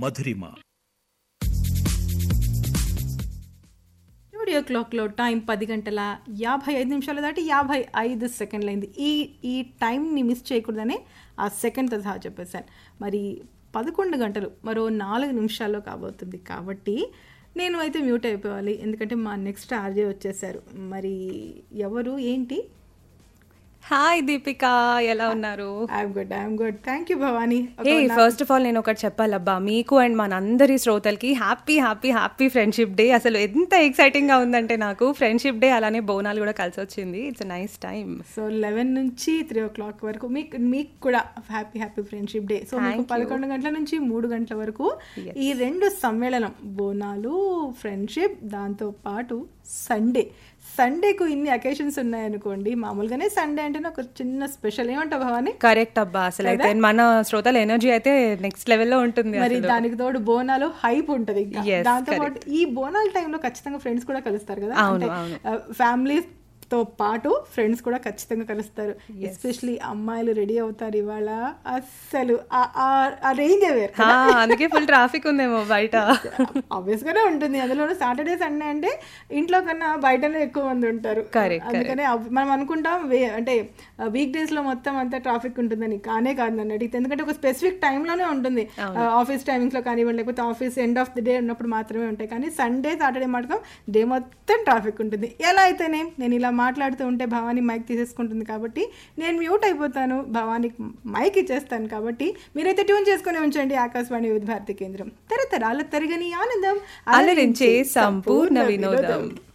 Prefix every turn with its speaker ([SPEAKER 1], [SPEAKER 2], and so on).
[SPEAKER 1] మధురిమ
[SPEAKER 2] studio క్లాక్లో time పది గంటల యాభై ఐదు నిమిషాలు దాటి యాభై ఐదు సెకండ్లు అయింది ఈ ఈ టైంని మిస్ చేయకూడదని ఆ సెకండ్తో సహా చెప్పేశాను మరి పదకొండు గంటలు మరో నాలుగు నిమిషాల్లో కాబోతుంది కాబట్టి నేను అయితే మ్యూట్ అయిపోవాలి ఎందుకంటే మా నెక్స్ట్ ఆర్జే వచ్చేసారు మరి ఎవరు ఏంటి
[SPEAKER 3] హాయ్ దీపిక ఎలా ఉన్నారు
[SPEAKER 2] I'm good I'm good thank you Bhavani
[SPEAKER 3] ఏ ఫస్ట్ ఆఫ్ ఆల్ నేను ఒకటి చెప్పాలబ్బా మీకు అండ్ మనందరి శ్రోతలకి happy happy happy friendship day అసలు ఎంత ఎక్సైటింగ్ గా ఉందంటే నాకు ఫ్రెండ్షిప్ డే అలానే బోనాలు కూడా కలిసి వచ్చింది it's nice time
[SPEAKER 2] so eleven నుంచి త్రీ ఓ క్లాక్ వరకు మీకు మీకు కూడా happy happy friendship day so మీకు పదకొండు గంటల నుంచి మూడు గంటల వరకు ఈ రెండు సమ్మేళనం బోనాలు ఫ్రెండ్షిప్ దాంతో పాటు సండే సండేకు ఇన్ని అకేషన్స్ ఉన్నాయనుకోండి మామూలుగానే సండే అంటేనే ఒక చిన్న స్పెషల్ ఏమంటావు భవాని
[SPEAKER 3] కరెక్ట్ అబ్బా అసలు అయితే మన శ్రోతల ఎనర్జీ అయితే నెక్స్ట్ లెవెల్లో ఉంటుంది
[SPEAKER 2] మరి
[SPEAKER 3] అసలు.
[SPEAKER 2] దానికి తోడు బోనాలు హైప్ ఉంటది ఇంకా
[SPEAKER 3] Yes,
[SPEAKER 2] దాంతో పాటు ఈ బోనాల టైంలో ఖచ్చితంగా ఫ్రెండ్స్ కూడా కలుస్తారు కదా
[SPEAKER 3] అవును,
[SPEAKER 2] అంటే
[SPEAKER 3] అవును.
[SPEAKER 2] ఫ్యామిలీస్ తో పాటు ఫ్రెండ్స్ కూడా ఖచ్చితంగా కలుస్తారు ఎస్పెషలీ అమ్మాయిలు రెడీ అవుతారు ఇవాళ అస్సలు ఆ- ఆ- ఆ రేంజ్ వేరు
[SPEAKER 3] ఆ, అందుకే ఫుల్ ట్రాఫిక్ ఉందేమో బయట
[SPEAKER 2] ఆబ్వియస్ గానే ఉంటుంది అందులో సాటర్డే సండే అంటే ఇంట్లో కన్నా బయటనే ఎక్కువ మంది ఉంటారు
[SPEAKER 3] Correct,
[SPEAKER 2] అందుకనే అవ్- మనం అనుకుంటాం వే- అంటే వీక్ డేస్ లో మొత్తం అంతా ట్రాఫిక్ ఉంటుందని కానే కాదు నన్ను అడిగితే ఎందుకంటే ఒక స్పెసిఫిక్ టైంలోనే ఉంటుంది ఆఫీస్ టైమింగ్స్ లో కానివ్వండి లేకపోతే office end of the day ఉన్నప్పుడు మాత్రమే ఉంటాయి కానీ సండే సాటర్డే మాత్రం డే మొత్తం ట్రాఫిక్ ఉంటుంది ఎలా అయితేనే నేను ఇలా మాట్లాడుతూ ఉంటే భవానీ మైక్ తీసేసుకుంటుంది కాబట్టి నేను మ్యూట్ అయిపోతాను భవానికి మైక్ ఇచ్చేస్తాను కాబట్టి మీరైతే ట్యూన్ చేసుకుని ఉంచండి ఆకాశవాణి వివిధ భారతి కేంద్రం తరతరాల తరగని ఆనందం
[SPEAKER 3] అలరించే సంపూర్ణ వినోదం